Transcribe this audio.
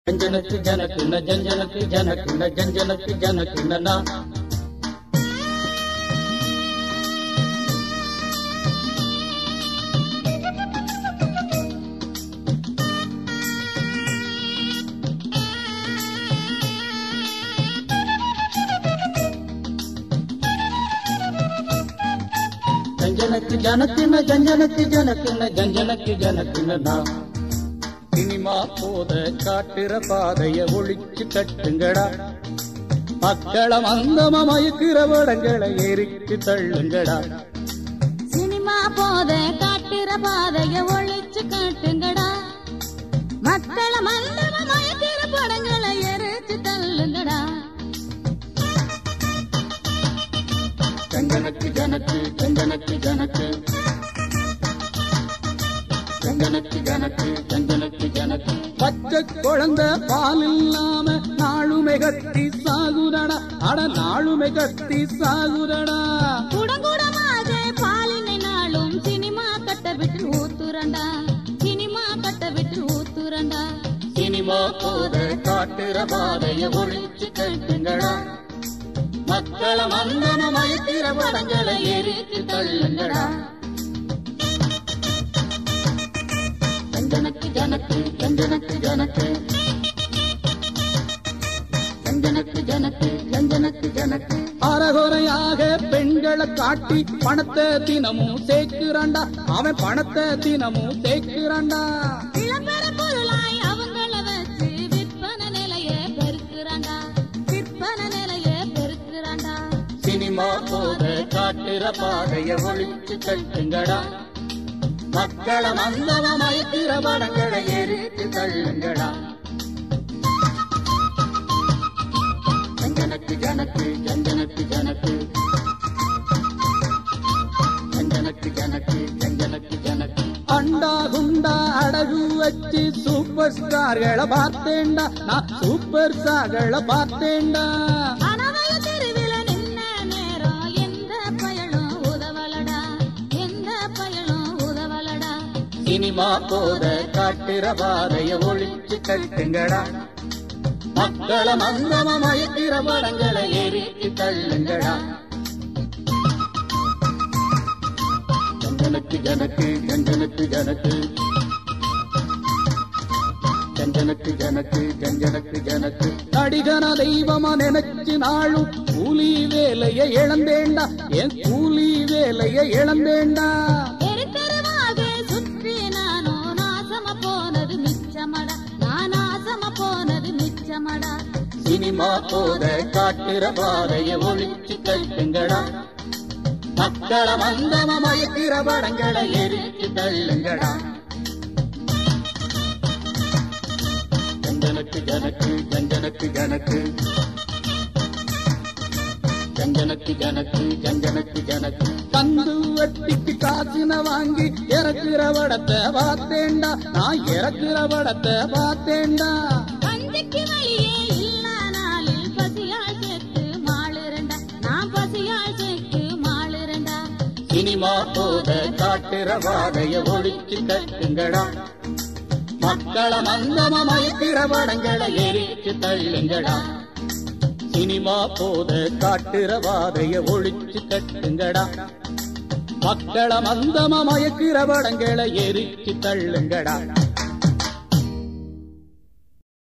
ஜஞ்சனக்கு ஜனக்குன ஜஞ்சனக்கு ஜனக்குன ஜஞ்சனக்கு ஜனக்குனா ஜஞ்சனக்கு ஜனக்குன ஜஞ்சனக்கு ஜனக்குன ஜஞ்சனக்கு ஜனக்குனா cinema போத காட்டுற பாதைய ஒழிச்சு கட்டுங்கடா மக்களை மந்தமா மயக்கிற வடங்களை எரிச்சு தள்ளுங்கடா சினிமா போத காட்டுற பாதைய ஒழிச்சு காட்டுங்கடா மக்கள மந்தம மயக்கிற படங்களை எரிச்சு தள்ளுங்கடா ஜஞ்சனக்கு ஜனக்கு ஜஞ்சனக்கு ஜனக்கு ஜஞ்சனக்கு ஜனக்கு ஜஞ்சனக்கு ஜனக்கு பச்சை குழந்தை பால் இல்லாம நாளுமே கத்தி சாகுதடா அட நாளுமே கத்தி சாகுதடா குடங்குடமாக பாலினை நாளும் சினிமா கட்ட விட்டு ஊத்துறண்டா சினிமா கட்ட விட்டு ஊத்துறண்டா சினிமா போத காட்டுற பாதைய ஒழிச்சு கட்டுங்கடா மக்களை மந்தன மயக்கிற படங்களை எரித்து தள்ளுங்கடா ஜஞ்சனக்கு ஜனக்கு ஜஞ்சனக்கு ஜனக்கு ஜஞ்சனக்கு ஜனக்கு ஜஞ்சனக்கு ஜனக்கு அறகுறையாக பெண்களை காட்டி பணத்தை தினமும் சேர்க்கிறான்டா அவன் பணத்தை தினமும் சேர்க்கிறான்டா விளம்பர பொருளாய் அவங்கள வச்சு விற்பனை நிலைய பெருக்குறாண்டா விற்பனை நிலைய பெருக்குறாண்டா சினிமா போத காட்டுற பாதைய ஒழிச்சு கட்டுங்கடா மக்களை மந்தம மயக்கிற படங்களை எரித்து தள்ளுங்கடா ஜஞ்சனக்கு ஜனக்கு ஜஞ்சனக்கு ஜனக்கு ஜஞ்சனக்கு ஜனக்கு ஜஞ்சனக்கு ஜனக்கு அண்டா குண்டா அடகு வச்சு சூப்பர் ஸ்டார்களை பார்த்தேன்டா நான் சூப்பர் ஸ்டார்களை பார்த்தேன்டா அனவய தெருவில நின்ன நேரம் எந்த பயனும் உதவலடா எந்த பயனும் உதவலடா சினிமா போத காட்டுற பாதைய ஒழிச்சு கட்டுங்கடா மக்களை மந்தம மயக்கிற படங்களை எரித்து தள்ளுங்கடா ஜஞ்சனக்கு ஜனக்கு ஜஞ்சனக்கு ஜனக்கு ஜஞ்சனக்கு ஜனக்கு ஜஞ்சனக்கு ஜனக்கு நடிகன தெய்வமா நினைச்சு நாளும் கூலி வேலைய இழந்தேண்டா என் கூலி வேலைய இழந்தேண்டா எரித்தருவாக சுற்றி நானோ நாசம போனது மிச்சமடா நான் நாசம போனது மிச்சமடா சினிமா போத காட்டுற பாதைய ஒழிச்சு கட்டுங்கடா மக்களை மந்தம மயக்கிற படங்களை எரிச்சு தள்ளுங்கடா ஜஞ்சனக்கு ஜனக்கு ஜஞ்சனக்கு ஜனக்கு ஜஞ்சனக்கு ஜனக்கு ஜஞ்சனக்கு ஜனக்கு பந்து வட்டிக்கு காசின வாங்கி இறக்குற படத்தை பார்த்தேன்டா நான் இறக்குற படத்தை பார்த்தேன்டா கஞ்சிக்கு வழியே இல்ல நாளில் பசியால் சேர்த்து மாளுறண்டா நான் பசியால் சேர்த்து மாளுறண்டா சினிமா போத காட்டுற வாதைய ஒழிச்சு கட்டுங்கடா மக்களை மந்தம மயக்கிற படங்களை எரிச்சு தள்ளுங்கடா சினிமா போத காட்டுற வாதைய ஒழிச்சு கட்டுங்கடா மக்களை மந்தம மயக்கிற படங்களை எரிச்சு தள்ளுங்கடா